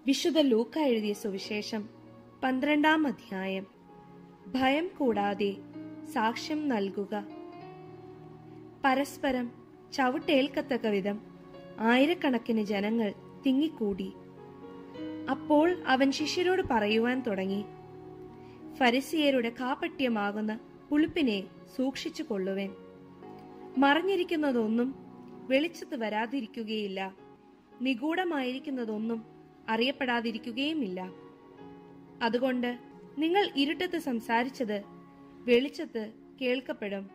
വിശുദ്ധ ലൂക്ക എഴുതിയ സുവിശേഷം പന്ത്രണ്ടാം അധ്യായം ഭയം കൂടാതെ സാക്ഷ്യം നൽകുക പരസ്പരം ചവിട്ടേൽക്കത്തക്ക വിധം ആയിരക്കണക്കിന് ജനങ്ങൾ തിങ്ങിക്കൂടി അപ്പോൾ അവൻ ശിഷ്യരോട് പറയുവാൻ തുടങ്ങി ഫരിസിയരുടെ കാപട്യമാകുന്ന പുളിപ്പിനെ സൂക്ഷിച്ചു കൊള്ളുവേൻ മറഞ്ഞിരിക്കുന്നതൊന്നും വെളിച്ചത്ത് വരാതിരിക്കുകയില്ല നിഗൂഢമായിരിക്കുന്നതൊന്നും അറിയപ്പെടാതിരിക്കുകയുമില്ല അതുകൊണ്ട് നിങ്ങൾ ഇരുട്ടത്ത് സംസാരിച്ചത് വെളിച്ചത്ത് കേൾക്കപ്പെടും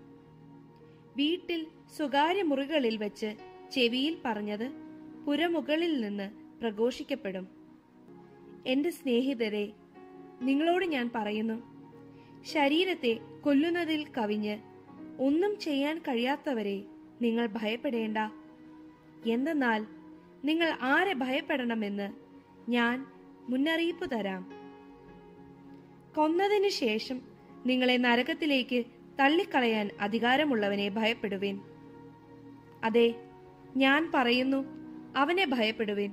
വീട്ടിൽ സ്വകാര്യ മുറികളിൽ വെച്ച് ചെവിയിൽ പറഞ്ഞത് പുരമുകളിൽ നിന്ന് പ്രഘോഷിക്കപ്പെടും എന്റെ സ്നേഹിതരെ നിങ്ങളോട് ഞാൻ പറയുന്നു ശരീരത്തെ കൊല്ലുന്നതിൽ കവിഞ്ഞ് ഒന്നും ചെയ്യാൻ കഴിയാത്തവരെ നിങ്ങൾ ഭയപ്പെടേണ്ട എന്തെന്നാൽ നിങ്ങൾ ആരെ ഭയപ്പെടണമെന്ന് ഞാൻ മുന്നറിയിപ്പ് തരാം കൊന്നതിനു ശേഷം നിങ്ങളെ നരകത്തിലേക്ക് തള്ളിക്കളയാൻ അധികാരമുള്ളവനെ ഭയപ്പെടുവിൻ അതെ ഞാൻ പറയുന്നു അവനെ ഭയപ്പെടുവിൻ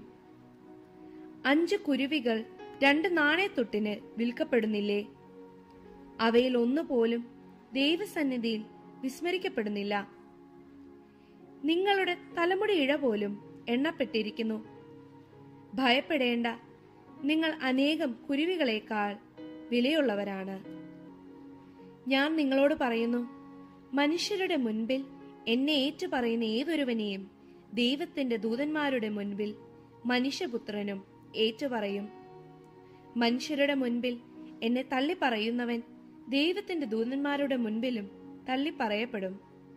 അഞ്ച് കുരുവികൾ രണ്ട് നാണയത്തൊട്ടിന് വിൽക്കപ്പെടുന്നില്ലേ അവയിൽ ഒന്നുപോലും ദൈവസന്നിധിയിൽ വിസ്മരിക്കപ്പെടുന്നില്ല നിങ്ങളുടെ തലമുടി ഇഴ പോലും എണ്ണപ്പെട്ടിരിക്കുന്നു ഭയപ്പെടേണ്ട നിങ്ങൾ അനേകം കുരുവികളെക്കാൾ വിലയുള്ളവരാണ് ഞാൻ നിങ്ങളോട് പറയുന്നു മനുഷ്യരുടെ മുൻപിൽ എന്നെ ഏറ്റുപറയുന്ന ഏതൊരുവനെയും ദൈവത്തിന്റെ ദൂതന്മാരുടെ മുൻപിൽ മനുഷ്യപുത്രനും ഏറ്റുപറയും മനുഷ്യരുടെ മുൻപിൽ എന്നെ തള്ളിപ്പറയുന്നവൻ ദൈവത്തിന്റെ ദൂതന്മാരുടെ മുൻപിലും തള്ളിപ്പറയപ്പെടും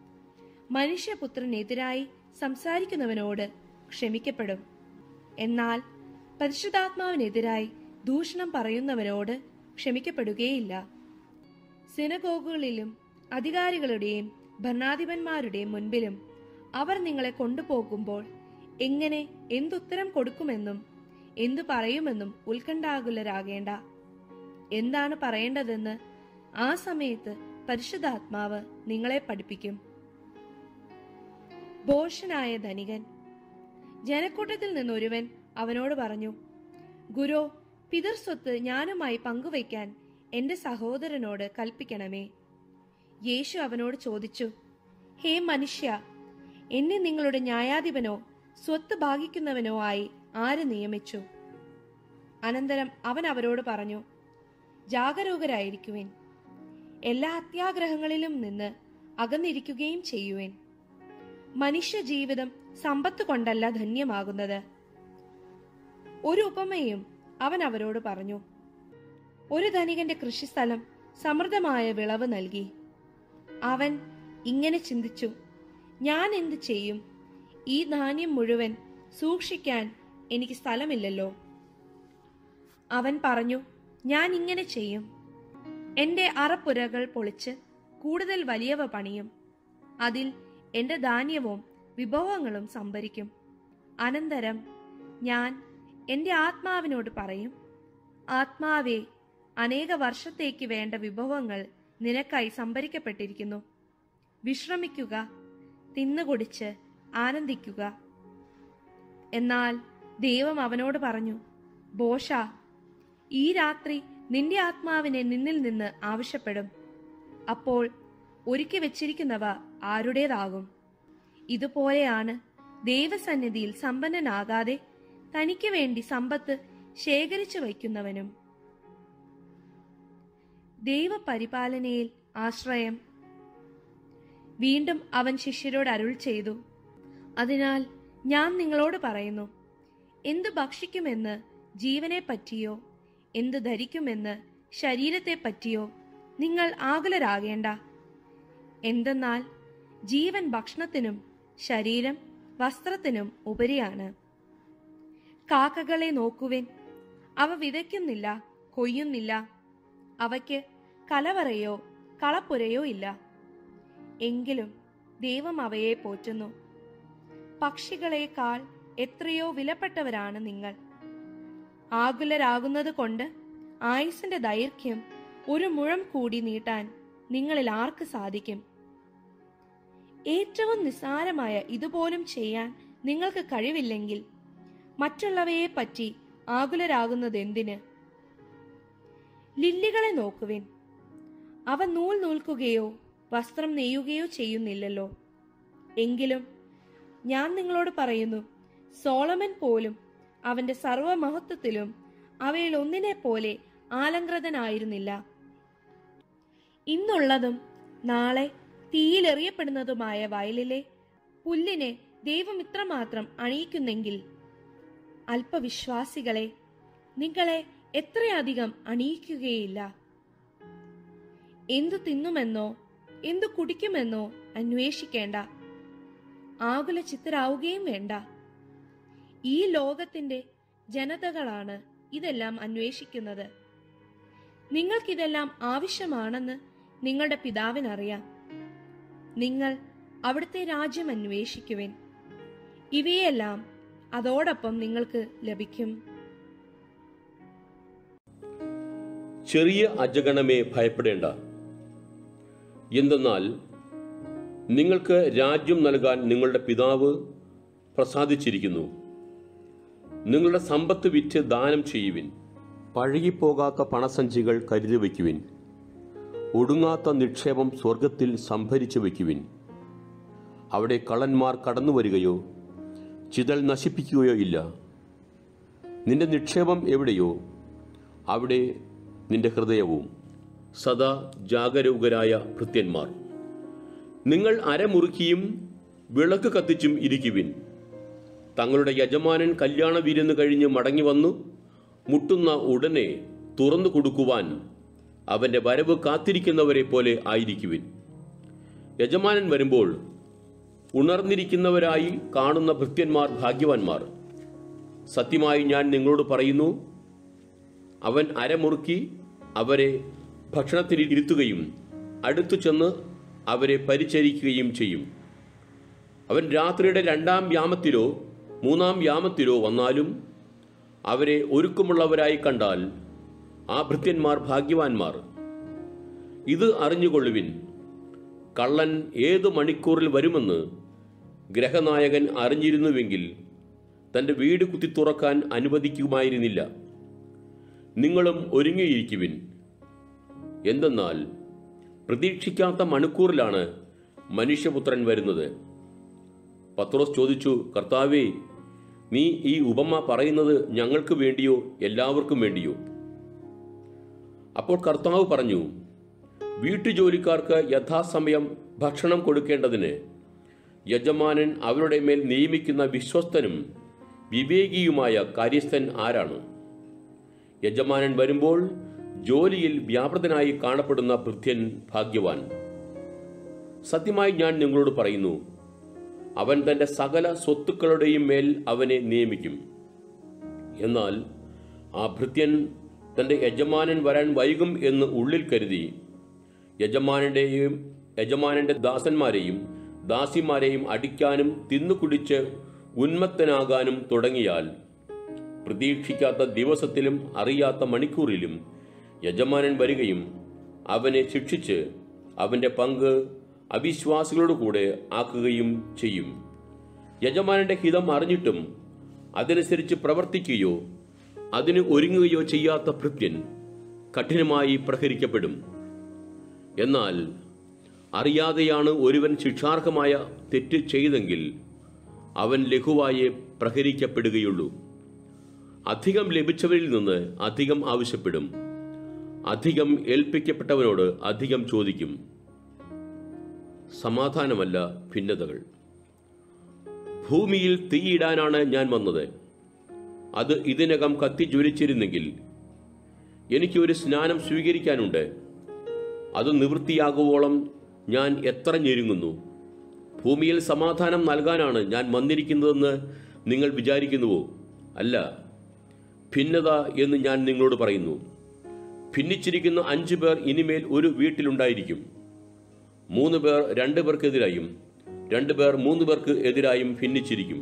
മനുഷ്യപുത്രനെതിരായി സംസാരിക്കുന്നവനോട് ക്ഷമിക്കപ്പെടും എന്നാൽ പരിശുദ്ധാത്മാവിനെതിരായി ദൂഷണം പറയുന്നവനോട് ക്ഷമിക്കപ്പെടുകയില്ല സിനഗോഗുകളിലും അധികാരികളുടെയും ഭരണാധിപന്മാരുടെയും മുൻപിലും അവർ നിങ്ങളെ കൊണ്ടുപോകുമ്പോൾ എങ്ങനെ എന്തുത്തരം കൊടുക്കുമെന്നും എന്തു പറയുമെന്നും ഉത്കണ്ഠാകുലരാകേണ്ട എന്താണ് പറയേണ്ടതെന്ന് ആ സമയത്ത് പരിശുദ്ധാത്മാവ് നിങ്ങളെ പഠിപ്പിക്കും ഭോഷനായ ധനികൻ ജനക്കൂട്ടത്തിൽ നിന്നൊരുവൻ അവനോട് പറഞ്ഞു ഗുരു പിതൃസ്വത്ത് ഞാനുമായി പങ്കുവയ്ക്കാൻ എന്റെ സഹോദരനോട് കൽപ്പിക്കണമേ യേശു അവനോട് ചോദിച്ചു ഹേ മനുഷ്യ എന്നെ നിങ്ങളുടെ ന്യായാധിപനോ സ്വത്ത് ഭാഗിക്കുന്നവനോ ആയി ആര് നിയമിച്ചു അനന്തരം അവൻ അവരോട് പറഞ്ഞു ജാഗരൂകരായിരിക്കുവിൻ എല്ലാ അത്യാഗ്രഹങ്ങളിലും നിന്ന് അകന്നിരിക്കുകയും ചെയ്യുവേൻ മനുഷ്യ ജീവിതം സമ്പത്ത് കൊണ്ടല്ല ധന്യമാകുന്നത് ഒരു ഉപമയും അവൻ അവരോട് പറഞ്ഞു ഒരു ധനികന്റെ കൃഷിസ്ഥലം സമൃദ്ധമായ വിളവ് നൽകി അവൻ ഇങ്ങനെ ചിന്തിച്ചു ഞാൻ എന്ത് ചെയ്യും ഈ ധാന്യം മുഴുവൻ സൂക്ഷിക്കാൻ എനിക്ക് സ്ഥലമില്ലല്ലോ അവൻ പറഞ്ഞു ഞാൻ ഇങ്ങനെ ചെയ്യും എന്റെ അറപ്പുരകൾ പൊളിച്ച് കൂടുതൽ വലിയവ പണിയും അതിൽ എന്റെ ധാന്യവും വിഭവങ്ങളും സംഭരിക്കും അനന്തരം ഞാൻ എന്റെ ആത്മാവിനോട് പറയും ആത്മാവേ അനേക വർഷത്തേക്ക് വേണ്ട വിഭവങ്ങൾ നിനക്കായി സംഭരിക്കപ്പെട്ടിരിക്കുന്നു വിശ്രമിക്കുക തിന്നുകുടിച്ച് ആനന്ദിക്കുക എന്നാൽ ദൈവം അവനോട് പറഞ്ഞു ബോഷ ഈ രാത്രി നിന്റെ ആത്മാവിനെ നിന്നിൽ നിന്ന് ആവശ്യപ്പെടും അപ്പോൾ ഒരുക്കി വെച്ചിരിക്കുന്നവ ആരുടേതാകും ഇതുപോലെയാണ് ദൈവസന്നിധിയിൽ സമ്പന്നനാകാതെ തനിക്ക് വേണ്ടി സമ്പത്ത് ശേഖരിച്ചു വയ്ക്കുന്നവനും ദൈവപരിപാലനയിൽ ആശ്രയം വീണ്ടും അവൻ ശിഷ്യരോട് അരുൾ ചെയ്തു അതിനാൽ ഞാൻ നിങ്ങളോട് പറയുന്നു എന്തു ഭക്ഷിക്കുമെന്ന് ജീവനെ പറ്റിയോ എന്തു ധരിക്കുമെന്ന് ശരീരത്തെ പറ്റിയോ നിങ്ങൾ ആകുലരാകേണ്ട എന്തെന്നാൽ ജീവൻ ഭക്ഷണത്തിനും ശരീരം വസ്ത്രത്തിനും ഉപരിയാണ് കാക്കകളെ നോക്കുവിൻ അവ വിതയ്ക്കുന്നില്ല കൊയ്യുന്നില്ല അവയ്ക്ക് കലവറയോ കളപ്പുരയോ ഇല്ല എങ്കിലും ദൈവം അവയെ പോറ്റുന്നു പക്ഷികളെക്കാൾ എത്രയോ വിലപ്പെട്ടവരാണ് നിങ്ങൾ ആകുലരാകുന്നത് കൊണ്ട് ആയുസിന്റെ ദൈർഘ്യം ഒരു മുഴം കൂടി നീട്ടാൻ നിങ്ങളിൽ ആർക്ക് സാധിക്കും ഏറ്റവും നിസ്സാരമായ ഇതുപോലും ചെയ്യാൻ നിങ്ങൾക്ക് കഴിവില്ലെങ്കിൽ മറ്റുള്ളവയെ പറ്റി ആകുലരാകുന്നതെന്തിന് ലില്ലികളെ നോക്കുവിൻ അവ നൂൽ നൂൽക്കുകയോ വസ്ത്രം നെയ്യുകയോ ചെയ്യുന്നില്ലല്ലോ എങ്കിലും ഞാൻ നിങ്ങളോട് പറയുന്നു സോളമൻ പോലും അവന്റെ സർവമഹത്വത്തിലും അവയിൽ ഒന്നിനെ പോലെ ആലങ്കൃതനായിരുന്നില്ല ഇന്നുള്ളതും നാളെ തീയിലെറിയപ്പെടുന്നതുമായ വയലിലെ പുല്ലിനെ ദൈവം ഇത്രമാത്രം അണിയിക്കുന്നെങ്കിൽ അല്പവിശ്വാസികളെ നിങ്ങളെ എത്രയധികം അണിയിക്കുകയില്ല എന്തു തിന്നുമെന്നോ എന്തു കുടിക്കുമെന്നോ അന്വേഷിക്കേണ്ട ആകുല ചിത്തരാവുകയും വേണ്ട ഈ ലോകത്തിന്റെ ജനതകളാണ് ഇതെല്ലാം അന്വേഷിക്കുന്നത് നിങ്ങൾക്കിതെല്ലാം ആവശ്യമാണെന്ന് നിങ്ങളുടെ പിതാവിനറിയാം നിങ്ങൾ അവിടുത്തെ രാജ്യം അന്വേഷിക്കുവിൻ ഇവയെല്ലാം അതോടൊപ്പം നിങ്ങൾക്ക് ലഭിക്കും ചെറിയ അജഗണമേ ഭയപ്പെടേണ്ട എന്തെന്നാൽ നിങ്ങൾക്ക് രാജ്യം നൽകാൻ നിങ്ങളുടെ പിതാവ് പ്രസാദിച്ചിരിക്കുന്നു നിങ്ങളുടെ സമ്പത്ത് വിറ്റ് ദാനം ചെയ്യുവിൻ പഴകിപ്പോകാത്ത പണസഞ്ചികൾ കരുതി വയ്ക്കുവിൻ ഒടുങ്ങാത്ത നിക്ഷേപം സ്വർഗത്തിൽ സംഭരിച്ചു വയ്ക്കുവിൻ അവിടെ കള്ളന്മാർ കടന്നു വരികയോ ചിതൽ നശിപ്പിക്കുകയോ ഇല്ല നിന്റെ നിക്ഷേപം എവിടെയോ അവിടെ നിന്റെ ഹൃദയവും സദാ ജാഗരൂകരായ ഭൃത്യന്മാർ നിങ്ങൾ അരമുറുക്കിയും വിളക്ക് കത്തിച്ചും ഇരിക്കുവിൻ തങ്ങളുടെ യജമാനൻ കല്യാണ വിരുന്ന് കഴിഞ്ഞ് മടങ്ങി വന്നു മുട്ടുന്ന ഉടനെ തുറന്നു കൊടുക്കുവാൻ അവന്റെ വരവ് കാത്തിരിക്കുന്നവരെ പോലെ ആയിരിക്കുവിൻ യജമാനൻ വരുമ്പോൾ ഉണർന്നിരിക്കുന്നവരായി കാണുന്ന ഭൃത്യന്മാർ ഭാഗ്യവാന്മാർ സത്യമായി ഞാൻ നിങ്ങളോട് പറയുന്നു അവൻ അരമുറുക്കി അവരെ ഭക്ഷണത്തിൽ ഇരുത്തുകയും അടുത്തു ചെന്ന് അവരെ പരിചരിക്കുകയും ചെയ്യും അവൻ രാത്രിയുടെ രണ്ടാം യാമത്തിലോ മൂന്നാം യാമത്തിലോ വന്നാലും അവരെ ഒരുക്കമുള്ളവരായി കണ്ടാൽ ആ ഭൃത്യന്മാർ ഭാഗ്യവാന്മാർ ഇത് അറിഞ്ഞുകൊള്ളുവിൻ കള്ളൻ ഏത് മണിക്കൂറിൽ വരുമെന്ന് ഗ്രഹനായകൻ അറിഞ്ഞിരുന്നുവെങ്കിൽ തന്റെ വീട് കുത്തി തുറക്കാൻ അനുവദിക്കുമായിരുന്നില്ല നിങ്ങളും ഒരുങ്ങിയിരിക്കുവിൻ എന്തെന്നാൽ പ്രതീക്ഷിക്കാത്ത മണിക്കൂറിലാണ് മനുഷ്യപുത്രൻ വരുന്നത് പത്രോസ് ചോദിച്ചു കർത്താവേ നീ ഈ ഉപമ പറയുന്നത് ഞങ്ങൾക്ക് വേണ്ടിയോ എല്ലാവർക്കും വേണ്ടിയോ അപ്പോൾ കർത്താവ് പറഞ്ഞു വീട്ടുജോലിക്കാർക്ക് യഥാസമയം ഭക്ഷണം കൊടുക്കേണ്ടതിന് യജമാനൻ അവരുടെ മേൽ നിയമിക്കുന്ന വിശ്വസ്തനും വിവേകിയുമായ കാര്യസ്ഥൻ ആരാണ് യജമാനൻ വരുമ്പോൾ ജോലിയിൽ വ്യാപൃതനായി കാണപ്പെടുന്ന ഭൃത്യൻ ഭാഗ്യവാൻ സത്യമായി ഞാൻ നിങ്ങളോട് പറയുന്നു അവൻ തന്റെ സകല സ്വത്തുക്കളുടെയും മേൽ അവനെ നിയമിക്കും എന്നാൽ ആ ഭൃത്യൻ തന്റെ യജമാനൻ വരാൻ വൈകും എന്ന് ഉള്ളിൽ കരുതി യജമാനന്റെയും യജമാനന്റെ ദാസന്മാരെയും ദാസിമാരെയും അടിക്കാനും തിന്നുകുടിച്ച് ഉന്മത്തനാകാനും തുടങ്ങിയാൽ പ്രതീക്ഷിക്കാത്ത ദിവസത്തിലും അറിയാത്ത മണിക്കൂറിലും യജമാനൻ വരികയും അവനെ ശിക്ഷിച്ച് അവന്റെ പങ്ക് അവിശ്വാസികളുടെ കൂടെ ആക്കുകയും ചെയ്യും യജമാനന്റെ ഹിതം അറിഞ്ഞിട്ടും അതനുസരിച്ച് പ്രവർത്തിക്കുകയോ അതിന് ഒരുങ്ങുകയോ ചെയ്യാത്ത ഭൃത്യൻ കഠിനമായി പ്രഹരിക്കപ്പെടും എന്നാൽ അറിയാതെയാണ് ഒരുവൻ ശിക്ഷാർഹമായ തെറ്റ് ചെയ്തെങ്കിൽ അവൻ ലഘുവായേ പ്രഹരിക്കപ്പെടുകയുള്ളൂ അധികം ലഭിച്ചവരിൽ നിന്ന് അധികം ആവശ്യപ്പെടും അധികം ഏൽപ്പിക്കപ്പെട്ടവനോട് അധികം ചോദിക്കും സമാധാനമല്ല ഭിന്നതകൾ ഭൂമിയിൽ തീയിടാനാണ് ഞാൻ വന്നത് അത് ഇതിനകം കത്തി ജ്വലിച്ചിരുന്നെങ്കിൽ എനിക്ക് ഒരു സ്നാനം സ്വീകരിക്കാനുണ്ട് അത് നിവൃത്തിയാകുവോളം ഞാൻ എത്ര ഞെരുങ്ങുന്നു ഭൂമിയിൽ സമാധാനം നൽകാനാണ് ഞാൻ വന്നിരിക്കുന്നതെന്ന് നിങ്ങൾ വിചാരിക്കുന്നുവോ അല്ല ഭിന്നത എന്ന് ഞാൻ നിങ്ങളോട് പറയുന്നു ഭിന്നിച്ചിരിക്കുന്ന അഞ്ചു പേർ ഇനിമേൽ ഒരു വീട്ടിലുണ്ടായിരിക്കും മൂന്ന് പേർ രണ്ടു പേർക്കെതിരായും രണ്ടു പേർ മൂന്ന് പേർക്ക് എതിരായും ഭിന്നിച്ചിരിക്കും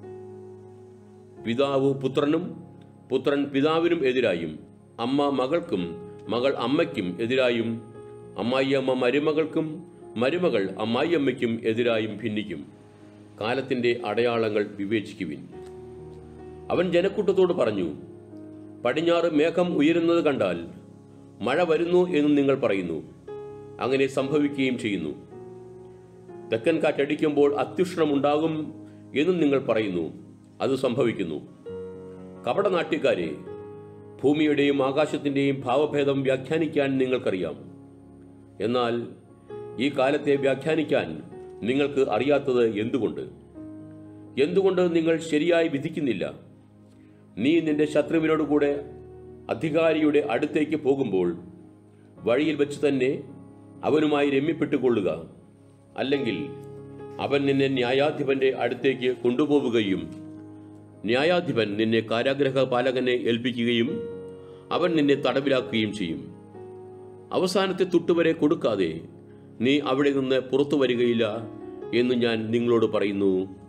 പിതാവ് പുത്രനും പുത്രൻ പിതാവിനും എതിരായും അമ്മ മകൾക്കും മകൾ അമ്മയ്ക്കും എതിരായും അമ്മായിയമ്മ മരുമകൾക്കും മരുമകൾ അമ്മായിയമ്മയ്ക്കും എതിരായും ഭിന്നിക്കും കാലത്തിന്റെ അടയാളങ്ങൾ വിവേചിക്കുവിൻ അവൻ ജനക്കൂട്ടത്തോട് പറഞ്ഞു പടിഞ്ഞാറ് മേഘം ഉയരുന്നത് കണ്ടാൽ മഴ വരുന്നു എന്നും നിങ്ങൾ പറയുന്നു അങ്ങനെ സംഭവിക്കുകയും ചെയ്യുന്നു തെക്കൻ കാറ്റടിക്കുമ്പോൾ അത്യുഷ്ണമുണ്ടാകും എന്നും നിങ്ങൾ പറയുന്നു അത് സംഭവിക്കുന്നു കപടനാട്യക്കാരെ ഭൂമിയുടെയും ആകാശത്തിന്റെയും ഭാവഭേദം വ്യാഖ്യാനിക്കാൻ നിങ്ങൾക്കറിയാം എന്നാൽ ഈ കാലത്തെ വ്യാഖ്യാനിക്കാൻ നിങ്ങൾക്ക് അറിയാത്തത് എന്തുകൊണ്ട് എന്തുകൊണ്ട് നിങ്ങൾ ശരിയായി വിധിക്കുന്നില്ല നീ നിന്റെ ശത്രുവിനോടുകൂടെ അധികാരിയുടെ അടുത്തേക്ക് പോകുമ്പോൾ വഴിയിൽ വെച്ച് തന്നെ അവനുമായി രമ്യപ്പെട്ടുകൊള്ളുക അല്ലെങ്കിൽ അവൻ നിന്നെ ന്യായാധിപന്റെ അടുത്തേക്ക് കൊണ്ടുപോവുകയും ന്യായാധിപൻ നിന്നെ കാരാഗ്രഹ പാലകനെ ഏൽപ്പിക്കുകയും അവൻ നിന്നെ തടവിലാക്കുകയും ചെയ്യും അവസാനത്തെ തുട്ടുവരെ കൊടുക്കാതെ നീ അവിടെ നിന്ന് പുറത്തു വരികയില്ല എന്ന് ഞാൻ നിങ്ങളോട് പറയുന്നു